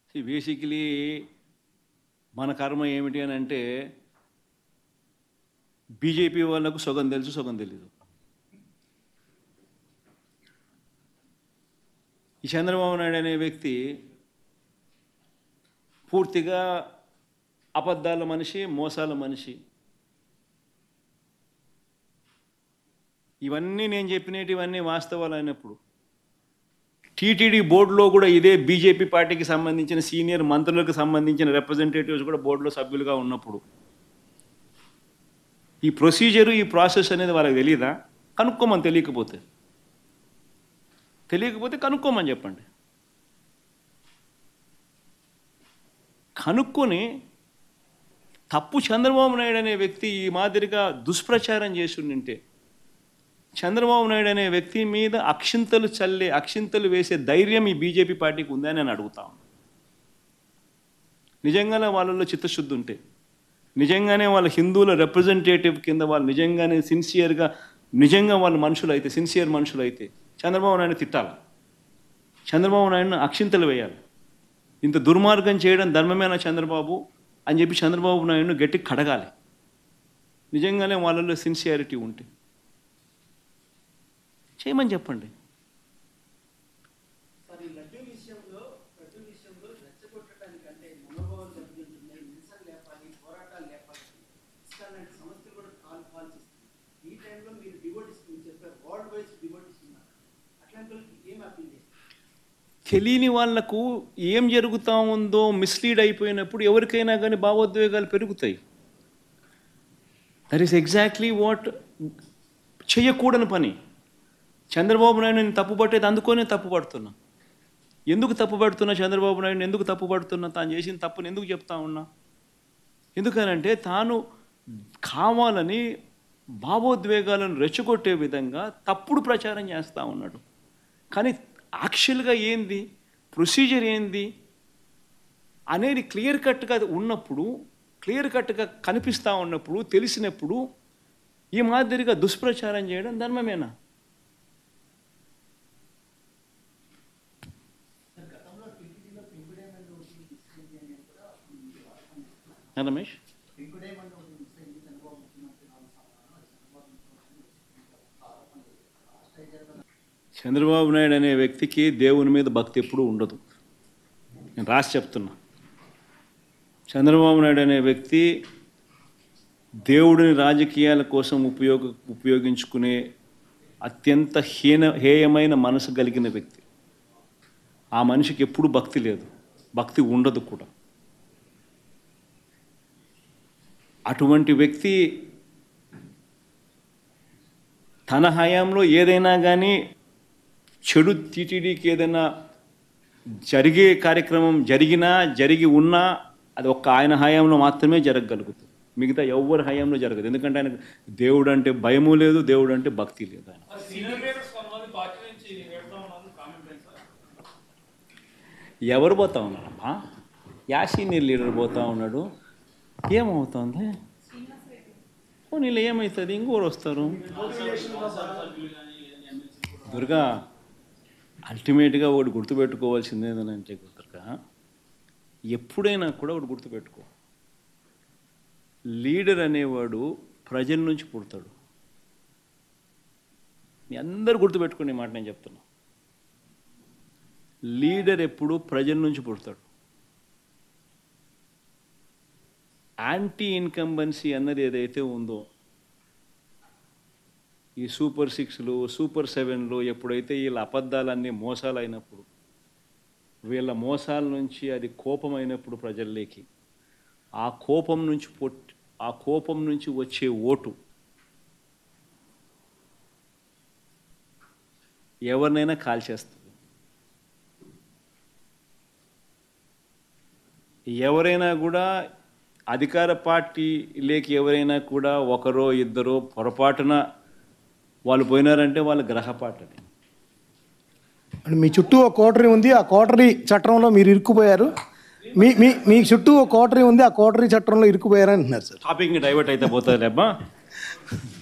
Basically మన కర్మ ఏమిటి అని అంటే బీజేపీ వాళ్ళకు సగం తెలుసు సగం తెలీదు ఈ చంద్రబాబు నాయుడు అనే వ్యక్తి పూర్తిగా అబద్ధాల మనిషి మోసాల మనిషి ఇవన్నీ నేను చెప్పినటివన్నీ వాస్తవాలు అయినప్పుడు టీటీడీ బోర్డులో కూడా ఇదే బీజేపీ పార్టీకి సంబంధించిన సీనియర్ మంత్రులకు సంబంధించిన రిప్రజెంటేటివ్స్ కూడా బోర్డులో సభ్యులుగా ఉన్నప్పుడు ఈ ప్రొసీజరు ఈ ప్రాసెస్ అనేది వాళ్ళకి తెలియదా కనుక్కోమని తెలియకపోతే తెలియకపోతే కనుక్కోమని చెప్పండి కనుక్కొని తప్పు చంద్రబాబు నాయుడు అనే వ్యక్తి ఈ మాదిరిగా దుష్ప్రచారం చేస్తుంటే చంద్రబాబు నాయుడు అనే వ్యక్తి మీద అక్షింతలు చల్లే అక్షింతలు వేసే ధైర్యం ఈ బీజేపీ పార్టీకి ఉందని నేను అడుగుతా ఉన్నా. నిజంగానే వాళ్ళలో చిత్తశుద్ధి ఉంటే నిజంగానే వాళ్ళ హిందువుల రిప్రజెంటేటివ్ కింద వాళ్ళు నిజంగానే సిన్సియర్గా నిజంగా వాళ్ళు మనుషులు అయితే సిన్సియర్ మనుషులు అయితే చంద్రబాబు నాయుడు తిట్టాలి చంద్రబాబు నాయుడును అక్షింతలు వేయాలి ఇంత దుర్మార్గం చేయడం ధర్మమేనా చంద్రబాబు అని చెప్పి చంద్రబాబు నాయుడును గట్టి కడగాలి నిజంగానే వాళ్ళలో సిన్సియారిటీ ఉంటే చేయమని చెప్పండి సార్ ఈ లడ్డు విషయంలో లడ్డు విషయంలో రెచ్చగొట్టడానికంటే మనోభావాలు దెబ్బతింటున్నాయి నిరసన లేపాలి పోరాటాలు లేపాలి ఇస్కాన్ లాంటి సంస్థలు కూడా కాల్ కాల్ చేస్తుంది ఈ టైంలో మీరు డివోటీస్ మీరు చెప్పారు వరల్డ్ వైజ్ డివోటీస్ ఉన్నారు అట్లాంటి వాళ్ళకి ఏం అప్పీల్ చేస్తారు తెలియని వాళ్లకు ఏం జరుగుతా ఉందో మిస్లీడ్ అయిపోయినప్పుడు ఎవరికైనా కానీ భావోద్వేగాలు పెరుగుతాయి దట్ ఈస్ ఎగ్జాక్ట్లీ వాట్ చేయకూడని పని చంద్రబాబు నాయుడు నేను తప్పు పట్టేది అందుకోనే తప్పు పడుతున్నా ఎందుకు తప్పు పడుతున్నా చంద్రబాబు నాయుడు ఎందుకు తప్పు పడుతున్నా తాను చేసిన తప్పుని ఎందుకు చెప్తా ఉన్నా ఎందుకనంటే తాను కావాలని భావోద్వేగాలను రెచ్చగొట్టే విధంగా తప్పుడు ప్రచారం చేస్తూ ఉన్నాడు కానీ యాక్చువల్గా ఏంది ప్రొసీజర్ ఏంది అనేది క్లియర్ కట్గా ఉన్నప్పుడు క్లియర్ కట్గా కనిపిస్తూ ఉన్నప్పుడు తెలిసినప్పుడు ఈ మాదిరిగా దుష్ప్రచారం చేయడం ధర్మమేనా ఆ, రమేష్ చంద్రబాబు నాయుడు అనే వ్యక్తికి దేవుని మీద భక్తి ఎప్పుడూ ఉండదు నేను రాసి చెప్తున్నా చంద్రబాబు నాయుడు అనే వ్యక్తి దేవుడిని రాజకీయాల కోసం ఉపయోగ ఉపయోగించుకునే అత్యంత హీన హేయమైన మనసు కలిగిన వ్యక్తి ఆ మనిషికి ఎప్పుడూ భక్తి లేదు భక్తి ఉండదు కూడా అటువంటి వ్యక్తి తన హయాంలో ఏదైనా కానీ చెడు టీటీడీకి ఏదైనా జరిగే కార్యక్రమం జరిగినా జరిగి ఉన్నా అది ఒక్క ఆయన హయాంలో మాత్రమే జరగగలుగుతుంది మిగతా ఎవరి హయాంలో జరగదు ఎందుకంటే ఆయనకు దేవుడు అంటే భయము లేదు దేవుడు అంటే భక్తి లేదు ఆయన సీనియర్ లీడర్స్ కొంతమంది పార్టీ నుంచి వెళ్తా ఉన్నారు కామెంట్ ఏంటి సార్ ఎవరు పోతా ఉన్నారమ్మా యా సీనియర్ లీడర్ పోతా ఉన్నాడు ఏమవుతుంది నీళ్ళు ఏమవుతుంది ఇంకోరు వస్తారు దుర్గా అల్టిమేట్గా ఒకటి గుర్తుపెట్టుకోవాల్సింది ఏంటంటే దుర్గా ఎప్పుడైనా కూడా ఒకటి గుర్తుపెట్టుకో లీడర్ అనేవాడు ప్రజల నుంచి పుడతాడు మీ అందరు గుర్తుపెట్టుకునే మాట నేను చెప్తున్నా లీడర్ ఎప్పుడు ప్రజల నుంచి పుడతాడు యాంటీ ఇన్కంబెన్సీ అన్నది ఏదైతే ఉందో ఈ సూపర్ సిక్స్లు సూపర్ సెవెన్లు ఎప్పుడైతే వీళ్ళ అబద్ధాలన్నీ మోసాలు అయినప్పుడు వీళ్ళ మోసాల నుంచి అది కోపం అయినప్పుడు ప్రజల్లోకి ఆ కోపం నుంచి పొట్ ఆ కోపం నుంచి వచ్చే ఓటు ఎవరినైనా కాల్చేస్తుంది ఎవరైనా కూడా అధికార పార్టీలోకి ఎవరైనా కూడా ఒకరో ఇద్దరో పొరపాటున వాళ్ళు పోయినారంటే వాళ్ళ గ్రహపాటని అంటే మీ చుట్టూ ఒక కోటరీ ఉంది ఆ కోటరీ చట్టంలో మీరు ఇరుక్కుపోయారు మీ మీ మీ చుట్టూ ఒక కోటరీ ఉంది ఆ కోటరీ చట్టంలో ఇరుక్కుపోయారు అంటున్నారు సార్ టాపిక్ డైవర్ట్ అయితే పోతుంది లేబ్బా